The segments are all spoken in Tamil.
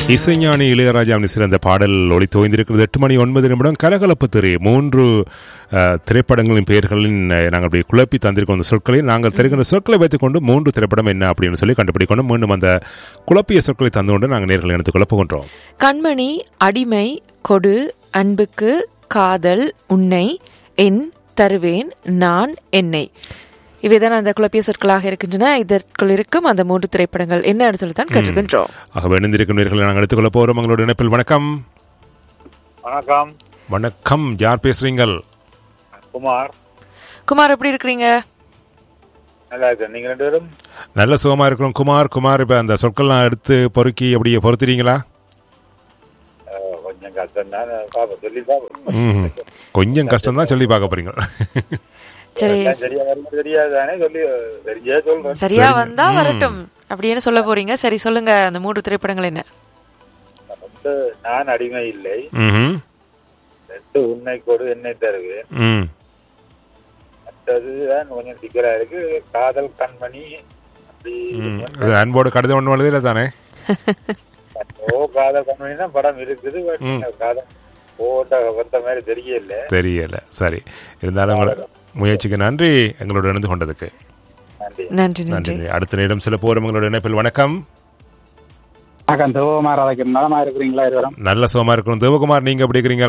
இசைஞானி இளையராஜாவின் சிறந்த பாடல் ஒளி தோய்ந்திருக்கிறது எட்டு மணி ஒன்பது நிமிடம் கலகலப்பு திரை மூன்று அஹ், திரைப்படங்களின் பெயர்களின் அஹ், நாங்கள் அப்படி குழப்பி தந்திருக்கோம் அந்த சொற்களை நாங்கள் தெரிகின்ற சொற்களை வைத்துக்கொண்டு மூன்று திரைப்படம் என்ன அப்படின்னு சொல்லி கண்டுபிடிக்கணும் மீண்டும் அந்த குழப்பிய சொற்களை தந்துகொண்டு நாங்கள் நேர்களை எடுத்து குழப்புகின்றோம் கண்மணி அடிமை கொடு அன்புக்கு காதல் உன்னை என் தருவேன் நான் என்னை இவைதான் அந்த குழப்பிய சொற்களாக இருக்கின்றன இதற்குள் இருக்கும் அந்த மூன்று திரைப்படங்கள் என்ன சொல்லி தான் கேட்டிருக்கின்றோம் ஆகவே இணைந்திருக்கும் நேர்களை நாங்கள் எடுத்துக்கொள்ள போகிறோம் எங்களோட இணைப்பில் வணக்கம் வணக்கம் வணக்கம் யார் பேசுறீங்கள் குமார் குமார் எப்படி இருக்கிறீங்க நல்லா இருக்கேன் நீங்க ரெண்டு பேரும் நல்ல சுகமா இருக்கிறோம் குமார் குமார் இப்போ அந்த சொற்கள்லாம் எடுத்து பொறுக்கி அப்படியே பொறுத்துறீங்களா அஹ், கொஞ்சம் கஷ்டம் தான் பாப்போம் சொல்லி பாப்போம் ம் கொஞ்சம் கஷ்டம் தான் சொல்லி பார்க்க போறீங்க சரி எல்லாம் சரியா வருமா தெரியாதானே சொல்லி அஹ், தெரிஞ்சே சொல்றேன் சரியா வந்தா வரட்டும் அப்படின்னு சொல்ல போறீங்க சரி சொல்லுங்க அந்த மூன்று திரைப்படங்கள் என்ன வந்து நான் அடிமை இல்லை ம் ரெண்டு உன்னை கொடு என்னை தருவேன் ம் மற்றது தான் கொஞ்சம் சிக்கலா இருக்கு காதல் கண்மணி அப்படி ம். அது அன்போடு கடிதம் ஒன்று வருது இல்லை தானே ஓ காதல் கண்மணி தான் படம் இருக்குது but காதல் போட்ட வந்த மாதிரி தெரியல தெரியல சரி இருந்தாலும் உங்களோட முயற்சிக்கு நன்றி எங்களோட இணைந்து கொண்டதுக்கு நன்றி நன்றி நன்றி நன்றி அடுத்த நேரம் சில போரும் எங்களோட இணைப்பில் வணக்கம் வணக்கம் சிவகுமார் அழைக்கும் நலமா இருக்கிறீங்களா இருவரும் நல்ல சுகமா இருக்கணும் தேவகுமார் நீங்க எப்படி இருக்கிறீங்க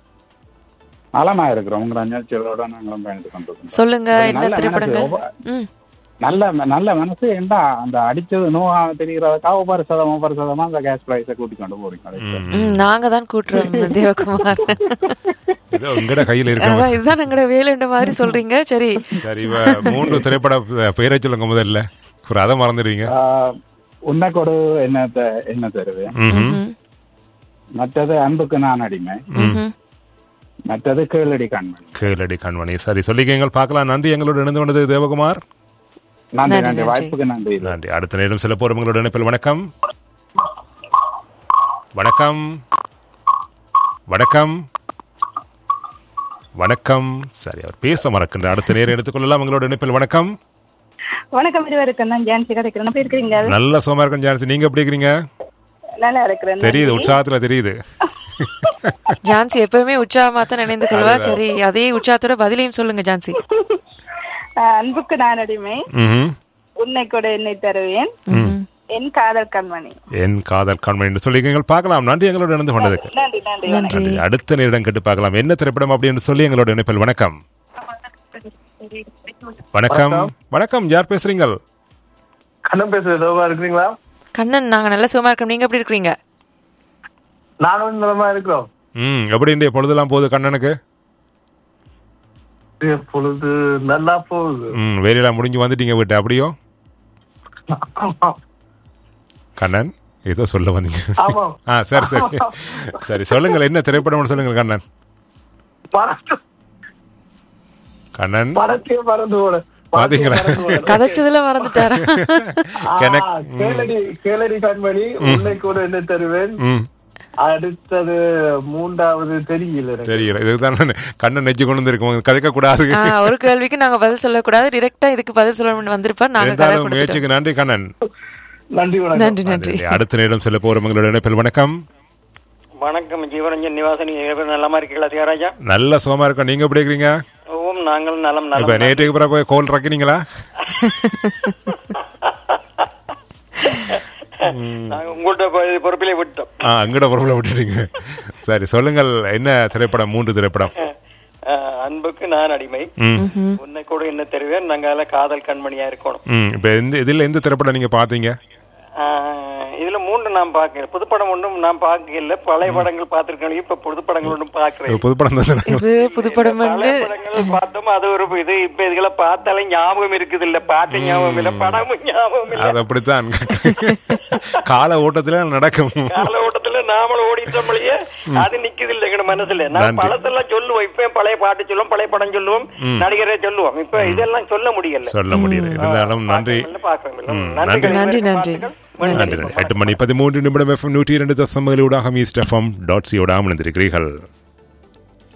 நலமா இருக்கிறோம் உங்க நிகழ்ச்சிகளோட நாங்களும் பயணித்து கொண்டிருக்கோம் சொல்லுங்க ஒரு என்ன நல்ல திரைப்படங்கள் மனசு, ஒவ்வொ- ம் நல்ல நல்ல மனசு என்ன அந்த அடிச்சது நோவா தெரிகிறதுக்காக ஒவ்வொரு சதம் ஒவ்வொரு சதமா அந்த கேஸ் பிரைஸை கூட்டி கொண்டு போறீங்க ம், நாங்க தான் கூட்டுறோம் தேவகுமார் இதோ உங்களோட கையில் இருக்க அதான் இதுதான் எங்களோட வேலைன்ற மாதிரி சொல்றீங்க சரி சரி இவ மூன்று திரைப்பட பெயரை சொல்லுங்க முதல்ல ஒரு அதை மறந்துடுவீங்க ஆஹ், உன்னை கொடு என்ன த- என்ன தருது ம்ஹும். ம், மற்றது அன்புக்கு நான் அடிமை ம்ஹும். மற்றது கீழடி கண்மணி கேளடி கண்மணி சரி சொல்லிக்கங்கள் பார்க்கலாம் நன்றி எங்களோட இணைந்து கொண்டது தேவகுமார் நன்றி நன்றி, நன்றி நன்றி. வாய்ப்புக்கு நன்றி நன்றி அடுத்த நேரம் சில போரும் எங்களோட இணைப்பில் வணக்கம் வணக்கம் வணக்கம் வணக்கம் சரி அவர் பேச மறக்கின்ற அடுத்த நேரம் எடுத்துக்கொள்ளலாம் எங்களோட இணைப்பில் வணக்கம் வணக்கம் இருவருக்கும் நான் ஜான்சி கிடைக்கிறேன் எப்படி இருக்கிறீங்க நல்ல சுகமா இருக்கும் ஜான்சி நீங்க எப்படி இருக்கிறீங்க நல்லா இருக்கிறேன் தெரியுது உற்சாகத்துல தெரியுது ஜான்சி எப்பவுமே உற்சாகமா தான் நினைந்து கொள்வா சரி அதே உற்சாகத்தோட பதிலையும் சொல்லுங்க ஜான்சி ஆஹ் அன்புக்கு நான் அடிமை ம்ஹும். உன்னை கூட என்னை தருவேன் என் காதல் கண்மணி என் காதல் கண்மணி என்று சொல்லிக்கங்கள் பார்க்கலாம் நன்றி எங்களோட இணைந்து கொண்டதுக்கு நன்றி நன்றி நன்றி நன்றி அடுத்த நேரம் கேட்டு பார்க்கலாம் என்ன திரைப்படம் அப்படின்னு சொல்லி எங்களோட இணைப்பில் வணக்கம் வணக்கம் வணக்கம் யார் பேசுறீங்க கண்ணன் பேசுறது எதுவா இருக்கிறீங்களா கண்ணன் நாங்க நல்ல சுகமா இருக்கோம் நீங்க எப்படி இருக்கீங்க நானும் நலமா இருக்கிறோம் ம் எப்படி இந்த பொழுதெல்லாம் போகுது கண்ணனுக்கு பொழுது நல்லா போகுது ம் வேலையெல்லாம் முடிஞ்சு வந்துட்டீங்க வீட்டு அப்படியோ கண்ணன் ஏதோ சொல்ல வந்தீங்க ஆமா ஆ சரி சரி சரி சொல்லுங்கள் என்ன திரைப்படம்னு சொல்லுங்கள் கண்ணன் பறந்து கண்ணன் பறக்கே பறந்து போல பாத்தீங்களா? கதைச்சதுல மறந்துட்டாரா கனெக்ட் கேளடி கேளடி கண்மணி உன்னை கூட என்ன தருவேன் ம் அடுத்தது மூன்றாவது தெரியல எனக்கு. தெரியல இதுதான் நான் கண்ணன் நெஞ்சு கொண்டு வந்திருக்கோம் கதைக்க கூடாது ஆ, ஒரு கேள்விக்கு நாங்க பதில் சொல்லக்கூடாது டிரெக்டா இதுக்கு பதில் சொல்லணும்னு வந்திருப்பா நாங்க கதை இருந்தாலும் கொடுத்துட்டோம் முயற்சிக்கு நன்றி கண்ணன் நன்றி வணக்கம் நன்றி நன்றி அடுத்த நேரம் செல்ல போறோம் எங்களோட இணைப்பில் வணக்கம் வணக்கம் ஜீவரஞ்சன் நிவாசனி நலமா இருக்கீங்களா தியாகராஜா நல்ல சுகமா இருக்கோம் நீங்க எப்படி இருக்கிறீங்க ஓம் நாங்கள் நலம் இப்ப நலம் நேற்றுக்கு பிறகு போய் கோல் இறக்கினீங்களா நாங்கள் உங்கள்கிட்ட பொ- பொறுப்பிலே விட்டோம் ஆ அங்கட பொருளை விட்டுட்டீங்க சரி சொல்லுங்கள் என்ன திரைப்படம் மூன்று திரைப்படம் அஹ், அன்புக்கு நான் அடிமை ம் உன்னை கூட என்ன தெரிவேன் நாங்கால காதல் கண்மணியா இருக்கணும் ம் இப்போ எந்த இதில் எந்த திரைப்படம் நீங்க பார்த்தீங்க அஹ், இதுல மூன்று நான் பார்க்கிறேன் புதுப்படம் ஒன்றும் நான் பார்க்கல பழைய படங்கள் பார்த்திருக்கேன் இப்ப புதுப்படங்கள் ஒன்றும் பார்க்கிறேன் புதுப்படம் தான் இது புதுப்படம் வந்து பழைய படங்கள் பார்த்தோம் அது ஒரு இது இப்ப இதுகளை பார்த்தாலே ஞாபகம் இருக்குது இல்ல பாட்டு ஞாபகம் இல்ல படமும் ஞாபகம் இல்ல அது அப்படித்தான் கால ஓட்டத்துல நடக்கும் கால ஓட்டத்துல நாமளும் ஓடிட்டோம்லயே அது நிக்குது இல்ல எங்க மனசுல நான் நன்றி. பழசெல்லாம் சொல்லுவோம் இப்ப பழைய பாட்டு சொல்லுவோம் பழைய படம் சொல்லுவோம் நடிகரை சொல்லுவோம் இப்ப இதெல்லாம் சொல்ல முடியல சொல்ல முடியல இருந்தாலும் நன்றி பார்க்கணும் ம், நன்றி நன்றி நன்றி நன்றி நன்றி எட்டு மணி பதிமூன்று நிமிடம் எஃப்எம் நூற்றி இரண்டு தசமகளூடாக ஈஸ்ட் எஃப்எம் டாட் சியோட அமர்ந்திருக்கிறீர்கள்